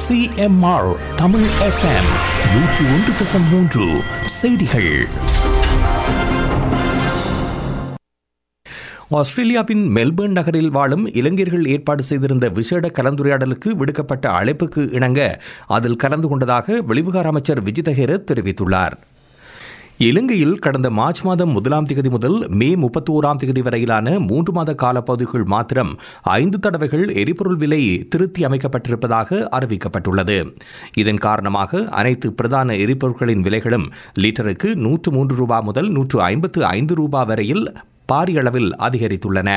CMR Tamil FM நூற்று ஒன்று தசம் மூன்று செய்திகள் ஆஸ்திரேலியாவின் மெல்பர்ன் நகரில் வாழும் இளைஞர்கள் ஏற்பாடு செய்திருந்த விசேட கலந்துரையாடலுக்கு விடுக்கப்பட்ட அழைப்புக்கு இணங்க அதில் கலந்து கொண்டதாக வெளிவிகார அமைச்சர் விஜித ஹேரத் தெரிவித்துள்ளார் இலங்கையில் கடந்த மார்ச் மாதம் முதலாம் தேதி முதல் மே முப்பத்தி ஓராம் தேதி வரையிலான மூன்று மாத காலப்பகுதிக்குள் மாத்திரம் ஐந்து தடவைகள் எரிபொருள் விலை திருத்தி அமைக்கப்பட்டிருப்பதாக அறிவிக்கப்பட்டுள்ளது இதன் காரணமாக அனைத்து பிரதான எரிபொருட்களின் விலைகளும் லிட்டருக்கு நூற்று மூன்று ரூபாய் முதல் நூற்று ஐம்பத்து ஐந்து ரூபாய் வரையில் பாரிய அளவில் அதிகரித்துள்ளன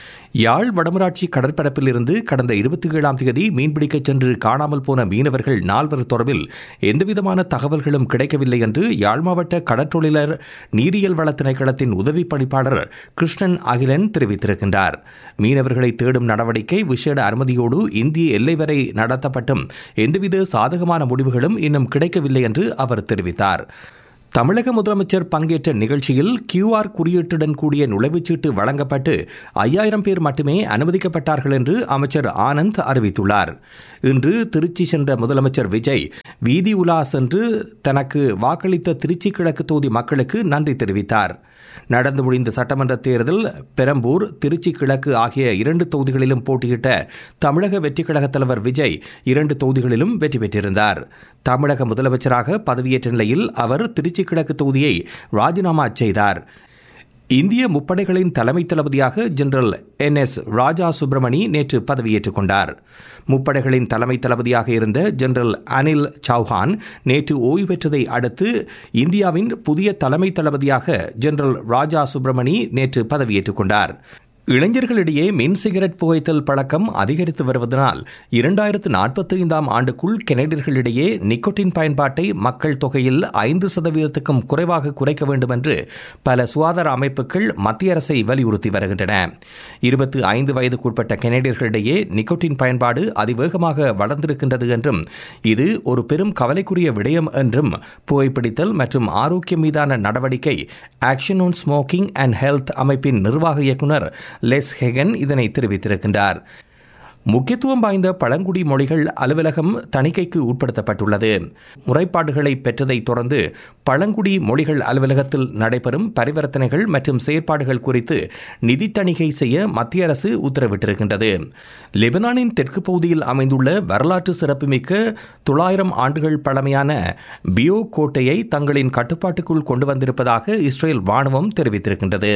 யாழ் வடமராட்சி கடற்பரப்பில் இருந்து கடந்த இருபத்தி ஏழாம் தேதி மீன்பிடிக்கச் சென்று காணாமல் போன மீனவர்கள் நால்வர் தொடர்பில் எந்தவிதமான தகவல்களும் கிடைக்கவில்லை என்று யாழ் மாவட்ட கடற்றொழிலர் நீரியல் வள திணைக்களத்தின் உதவி பணிப்பாளர் கிருஷ்ணன் அகிலன் தெரிவித்திருக்கின்றார் மீனவர்களை தேடும் நடவடிக்கை விசேட அனுமதியோடு இந்திய எல்லை வரை நடத்தப்பட்டும் எந்தவித சாதகமான முடிவுகளும் இன்னும் கிடைக்கவில்லை என்று அவர் தெரிவித்தார் தமிழக முதலமைச்சர் பங்கேற்ற நிகழ்ச்சியில் கியூஆர் குறியீட்டுடன் கூடிய நுழைவுச்சீட்டு வழங்கப்பட்டு ஐயாயிரம் பேர் மட்டுமே அனுமதிக்கப்பட்டார்கள் என்று அமைச்சர் ஆனந்த் அறிவித்துள்ளார் இன்று திருச்சி சென்ற முதலமைச்சர் விஜய் வீதி உலா சென்று தனக்கு வாக்களித்த திருச்சி கிழக்கு தொகுதி மக்களுக்கு நன்றி தெரிவித்தார் நடந்து முடிந்த சட்டமன்ற தேர்தல் பெரம்பூர் திருச்சி கிழக்கு ஆகிய இரண்டு தொகுதிகளிலும் போட்டியிட்ட தமிழக வெற்றிக் கழக தலைவர் விஜய் இரண்டு தொகுதிகளிலும் வெற்றி பெற்றிருந்தார் தமிழக முதலமைச்சராக பதவியேற்ற நிலையில் அவர் திருச்சி கிழக்கு தொகுதியை ராஜினாமா செய்தார் இந்திய முப்படைகளின் தலைமை தளபதியாக General N S Raja Subramani நேற்று பதவியேற்றுக் கொண்டார் முப்படைகளின் தலைமை தளபதியாக இருந்த ஜெனரல் அனில் சௌஹான் நேற்று ஓய்வு பெற்றதை அடுத்து இந்தியாவின் புதிய தலைமை தளபதியாக ஜெனரல் ராஜா சுப்பிரமணி நேற்று பதவியேற்றுக் கொண்டார் இளைஞர்களிடையே மின் சிகரெட் புகைத்தல் பழக்கம் அதிகரித்து வருவதனால் இரண்டாயிரத்து நாற்பத்தி ஐந்தாம் ஆண்டுக்குள் கெனடியர்களிடையே நிக்கோட்டின் பயன்பாட்டை மக்கள் தொகையில் ஐந்து சதவீதத்துக்கும் குறைவாக குறைக்க வேண்டும் என்று பல சுகாதார அமைப்புகள் மத்திய அரசை வலியுறுத்தி வருகின்றன இருபத்தி ஐந்து வயதுக்குட்பட்ட கெனடியர்களிடையே நிக்கோட்டின் பயன்பாடு அதிவேகமாக வளர்ந்திருக்கின்றது என்றும் இது ஒரு பெரும் கவலைக்குரிய விடயம் என்றும் புகைப்பிடித்தல் மற்றும் ஆரோக்கியம் மீதான நடவடிக்கை action on smoking and health அமைப்பின் நிர்வாக இயக்குனர் லெஸ் ஹெகன் இதனை தெரிவித்திருக்கின்றார் முக்கியத்துவம் வாய்ந்த பழங்குடி மொழிகள் அலுவலகம் தணிக்கைக்கு உட்படுத்தப்பட்டுள்ளது முறைப்பாடுகளை பெற்றதைத் தொடர்ந்து பழங்குடி மொழிகள் அலுவலகத்தில் நடைபெறும் பரிவர்த்தனைகள் மற்றும் செயற்பாடுகள் குறித்து நிதி தணிக்கை செய்ய மத்திய அரசு உத்தரவிட்டிருக்கின்றது லெபனானின் தெற்கு பகுதியில் அமைந்துள்ள வரலாற்று சிறப்புமிக்க தொள்ளாயிரம் ஆண்டுகள் பழமையான பியோ கோட்டையை தங்களின் கட்டுப்பாட்டுக்குள் கொண்டு வந்திருப்பதாக இஸ்ரேல் வானவம் தெரிவித்திருக்கின்றது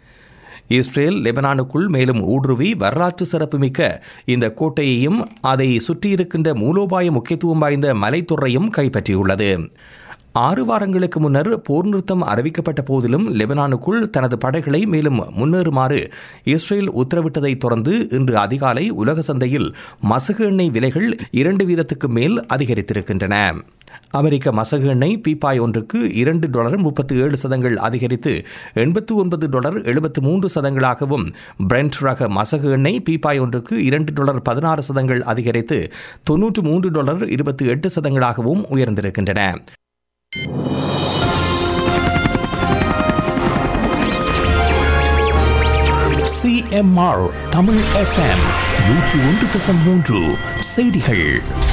இஸ்ரேல் லெபனானுக்குள் மேலும் ஊடுருவி வரலாற்று சிறப்புமிக்க இந்த கோட்டையையும் அதை சுற்றியிருக்கின்ற மூலோபாய முக்கியத்துவம் வாய்ந்த மலைத்துறையும் கைப்பற்றியுள்ளது ஆறு வாரங்களுக்கு முன்னர் போர் நிறுத்தம் அறிவிக்கப்பட்ட போதிலும் லெபனானுக்குள் தனது படைகளை மேலும் முன்னேறுமாறு இஸ்ரேல் உத்தரவிட்டதைத் தொடர்ந்து இன்று அதிகாலை உலக சந்தையில் மசகு எண்ணெய் விலைகள் இரண்டு வீதத்துக்கு மேல் அதிகரித்திருக்கின்றன அமெரிக்க மசகு எண்ணெய் பீப்பாய் ஒன்றுக்கு இரண்டு டாலர் முப்பத்தி ஏழு சதங்கள் அதிகரித்து எண்பத்து ஒன்பது டாலர் எழுபத்து மூன்று சதங்களாகவும் பிரெண்ட் ரக மசகு எண்ணெய் பீப்பாய் ஒன்றுக்கு இரண்டு டாலர் பதினாறு சதங்கள் அதிகரித்து தொன்னூற்று மூன்று டாலர் இருபத்தி எட்டு சதங்களாகவும் உயர்ந்திருக்கின்றன சிஎம்ஆர் தமிழ் எஃப்எம் நூற்று ஒன்று தசம் மூன்று செய்திகள்